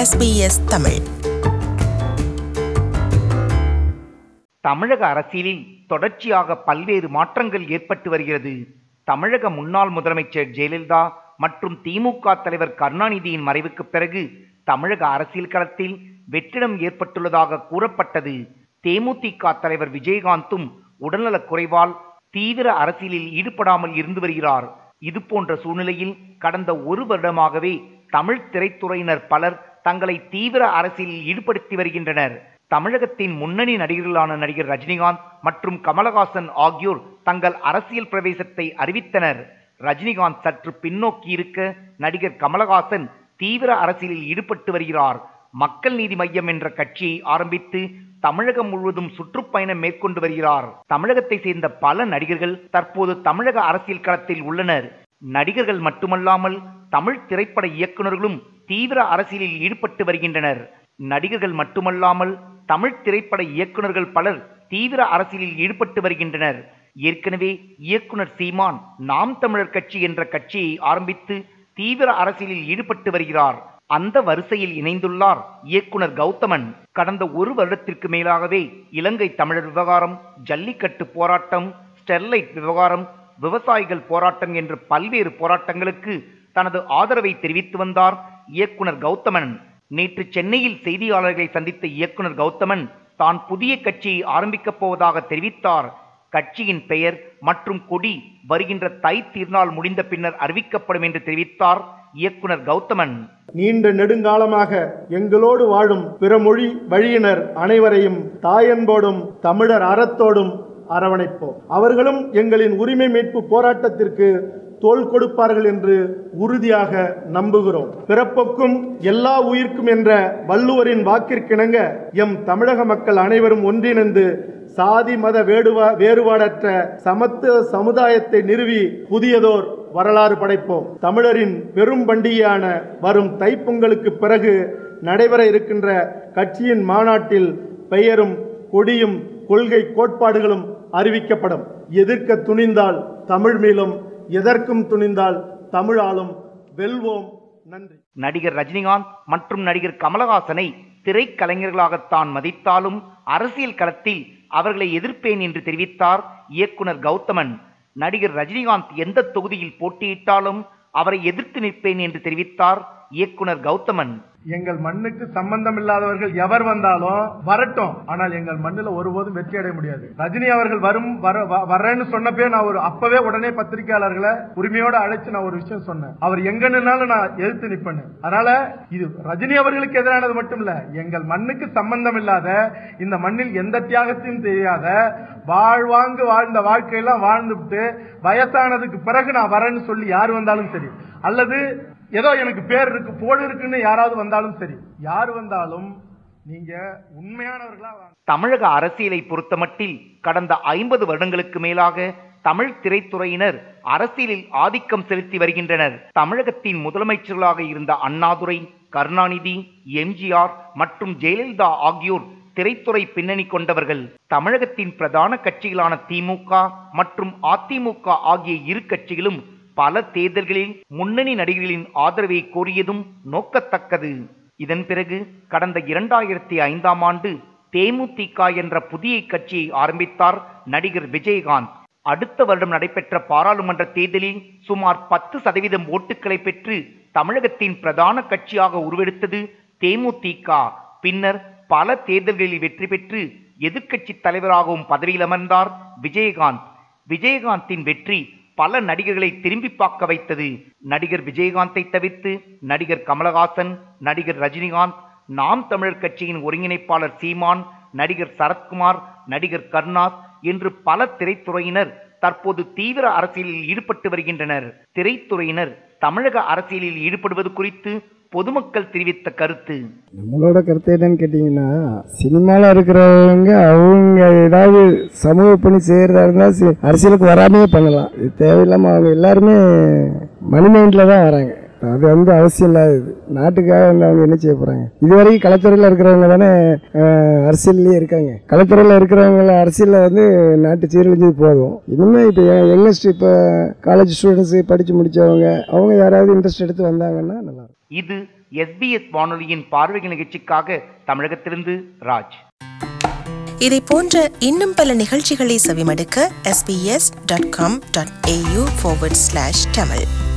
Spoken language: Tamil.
SBS தமிழ் தமிழக அரசியலில் தொடர்ச்சியாக பல்வேறு மாற்றங்கள் ஏற்பட்டு வருகிறது தமிழக முன்னாள் முதலமைச்சர் ஜெயலலிதா மற்றும் திமுக தலைவர் கருணாநிதியின் மறைவுக்கு பிறகு தமிழக அரசியல் களத்தில் வெற்றிடம் ஏற்பட்டுள்ளதாக கூறப்பட்டது தேமுதிக தலைவர் விஜயகாந்தும் உடல்நலக் குறைவால் தீவிர அரசியலில் ஈடுபடாமல் இருந்து வருகிறார் இது போன்ற சூழ்நிலையில் கடந்த ஒரு வருடமாகவே தமிழ் திரைத்துறையினர் பலர் தங்களை தீவிர அரசியலில் ஈடுபடுத்தி வருகின்றனர் தமிழகத்தின் முன்னணி நடிகர்களான நடிகர் ரஜினிகாந்த் மற்றும் கமலஹாசன் ஆகியோர் தங்கள் அரசியல் பிரவேசத்தை அறிவித்தனர் ரஜினிகாந்த் சற்று பின்னோக்கி இருக்க நடிகர் கமலஹாசன் தீவிர அரசியலில் ஈடுபட்டு வருகிறார் மக்கள் நீதி மையம் என்ற கட்சியை ஆரம்பித்து தமிழகம் முழுவதும் சுற்றுப்பயணம் மேற்கொண்டு வருகிறார் தமிழகத்தை சேர்ந்த பல நடிகர்கள் தற்போது தமிழக அரசியல் களத்தில் உள்ளனர் நடிகர்கள் மட்டுமல்லாமல் தமிழ் திரைப்பட இயக்குநர்களும் தீவிர அரசியலில் ஈடுபட்டு வருகின்றனர் நடிகர்கள் மட்டுமல்லாமல் தமிழ் திரைப்பட இயக்குனர்கள் பலர் தீவிர அரசியலில் ஈடுபட்டு வருகின்றனர் ஏற்கனவே இயக்குனர் சீமான் நாம் தமிழர் கட்சி என்ற கட்சியை ஆரம்பித்து தீவிர அரசியலில் ஈடுபட்டு வருகிறார் அந்த வரிசையில் இணைந்துள்ளார் இயக்குனர் கௌதமன் கடந்த ஒரு வருடத்திற்கு மேலாகவே இலங்கை தமிழர் விவகாரம் ஜல்லிக்கட்டு போராட்டம் ஸ்டெர்லைட் விவகாரம் விவசாயிகள் போராட்டம் என்ற பல்வேறு போராட்டங்களுக்கு தனது ஆதரவை தெரிவித்து வந்தார் இயக்குனர் கௌதமன் நேற்று சென்னையில் செய்தியாளர்களை சந்தித்த இயக்குனர் கௌதமன் தான் புதிய கட்சியை ஆரம்பிக்கப் போவதாக தெரிவித்தார் கட்சியின் பெயர் மற்றும் கொடி வருகின்ற தை திருநாள் முடிந்த பின்னர் அறிவிக்கப்படும் என்று தெரிவித்தார் இயக்குனர் கௌதமன் நீண்ட நெடுங்காலமாக எங்களோடு வாழும் பிற மொழி வழியினர் அனைவரையும் தாயன்போடும் தமிழர் அறத்தோடும் அரவணைப்போம் அவர்களும் எங்களின் உரிமை மீட்பு போராட்டத்திற்கு தோள் கொடுப்பார்கள் என்று உறுதியாக நம்புகிறோம் பிறப்புக்கும் எல்லா உயிர்க்கும் என்ற வள்ளுவரின் வாக்கிற்கிணங்க எம் தமிழக மக்கள் அனைவரும் ஒன்றிணைந்து சாதி மத வேடுவா வேறுபாடற்ற சமத்துவ சமுதாயத்தை நிறுவி புதியதோர் வரலாறு படைப்போம் தமிழரின் பெரும் பண்டிகையான வரும் தைப்பொங்கலுக்கு பிறகு நடைபெற இருக்கின்ற கட்சியின் மாநாட்டில் பெயரும் கொடியும் கொள்கை கோட்பாடுகளும் அறிவிக்கப்படும் எதிர்க்க துணிந்தால் தமிழ் மீளும் எதற்கும் துணிந்தால் தமிழாலும் வெல்வோம் நன்றி நடிகர் ரஜினிகாந்த் மற்றும் நடிகர் கமலஹாசனை திரைக்கலைஞர்களாகத்தான் மதித்தாலும் அரசியல் களத்தில் அவர்களை எதிர்ப்பேன் என்று தெரிவித்தார் இயக்குனர் கௌதமன் நடிகர் ரஜினிகாந்த் எந்த தொகுதியில் போட்டியிட்டாலும் அவரை எதிர்த்து நிற்பேன் என்று தெரிவித்தார் இயக்குனர் கௌதமன் எங்கள் மண்ணுக்கு சம்பந்தம் இல்லாதவர்கள் எவர் வந்தாலும் வரட்டும் ஆனால் எங்கள் மண்ணுல ஒருபோதும் வெற்றி அடைய முடியாது ரஜினி அவர்கள் வரும் வர- வ- வரேன்னு சொன்னப்பே நான் ஒரு அப்பவே உடனே பத்திரிகையாளர்களை உரிமையோட அழைச்சு நான் ஒரு விஷயம் சொன்னேன் அவர் எங்க நின்னாலும் நான் எதிர்த்து நிப்பேன்னு அதனால இது ரஜினி அவர்களுக்கு எதிரானது மட்டும் இல்ல எங்கள் மண்ணுக்கு சம்பந்தம் இல்லாத இந்த மண்ணில் எந்த தியாகத்தையும் தெரியாத வாழ்வாங்கு வாழ்ந்த வாழ்க்கையெல்லாம் வாழ்ந்துவிட்டு வயசானதுக்கு பிறகு நான் வரேன்னு சொல்லி யார் வந்தாலும் சரி அல்லது ஏதோ எனக்கு பேர் இருக்கு போடு இருக்குன்னு யாராவது வந்தாலும் சரி யார் வந்தாலும் நீங்க உண்மையானவர்களா வாங்க தமிழக அரசியலை பொறுத்தமட்டில் கடந்த ஐம்பது வருடங்களுக்கு மேலாக தமிழ் திரைத்துறையினர் அரசியலில் ஆதிக்கம் செலுத்தி வருகின்றனர் தமிழகத்தின் முதலமைச்சர்களாக இருந்த அண்ணாதுரை கருணாநிதி எம்ஜிஆர் மற்றும் ஜெயலலிதா ஆகியோர் திரைத்துறை பின்னணி கொண்டவர்கள் தமிழகத்தின் பிரதான கட்சிகளான திமுக மற்றும் அதிமுக ஆகிய இரு கட்சிகளும் பல தேர்தல்களில் முன்னணி நடிகர்களின் ஆதரவை கோரியதும் நோக்கத்தக்கது இதன் பிறகு கடந்த இரண்டாயிரத்தி ஐந்தாம் ஆண்டு தேமுதிக என்ற புதிய கட்சியை ஆரம்பித்தார் நடிகர் விஜயகாந்த் அடுத்த வருடம் நடைபெற்ற பாராளுமன்ற தேர்தலில் சுமார் பத்து சதவீதம் ஓட்டுகளை பெற்று தமிழகத்தின் பிரதான கட்சியாக உருவெடுத்தது தேமுதிக பின்னர் பல தேர்தல்களில் வெற்றி பெற்று எதிர்க்கட்சி தலைவராகவும் பதவியில் அமர்ந்தார் விஜயகாந்த் விஜயகாந்தின் வெற்றி பல நடிகர்களை திரும்பி பார்க்க வைத்தது நடிகர் விஜயகாந்தை தவிர்த்து நடிகர் கமலஹாசன் நடிகர் ரஜினிகாந்த் நாம் தமிழர் கட்சியின் ஒருங்கிணைப்பாளர் சீமான் நடிகர் சரத்குமார் நடிகர் கருணாஸ் என்று பல திரைத்துறையினர் தற்போது தீவிர அரசியலில் ஈடுபட்டு வருகின்றனர் திரைத்துறையினர் தமிழக அரசியலில் ஈடுபடுவது குறித்து பொதுமக்கள் தெரிவித்த கருத்து நம்மளோட கருத்து என்னன்னு கேட்டிங்கன்னா சினிமாவில் இருக்கிறவங்க அவங்க ஏதாவது சமூக பணி செய்கிறதா இருந்தால் சி- அரசியலுக்கு வராமையே பண்ணலாம் இது தேவையில்லாமல் அவங்க எல்லாருமே மணி மைண்டில் தான் வராங்க அது வந்து அவசியம் இல்லாதது நாட்டுக்காக வந்து அவங்க என்ன செய்ய போகிறாங்க இதுவரைக்கும் கலைத்துறையில் இருக்கிறவங்க தானே அஹ், அரசியல்லையே இருக்காங்க கலைத்துறையில் இருக்கிறவங்கள அரசியலில் வந்து நாட்டு சீரழிஞ்சது போதும் இனிமேல் இப்போ யங்கஸ்ட் இப்போ காலேஜ் ஸ்டூடெண்ட்ஸு படித்து முடித்தவங்க அவங்க யாராவது இன்ட்ரெஸ்ட் எடுத்து வந்தாங்கன்னா நல்லா இருக்கும். இது எஸ்பிஎஸ் வானொலியின் பார்வை நிகழ்ச்சிக்காக தமிழகத்திலிருந்து ராஜ் இதை போன்ற இன்னும் பல நிகழ்ச்சிகளை செவிமடுக்க sbs.com.au forward slash tamil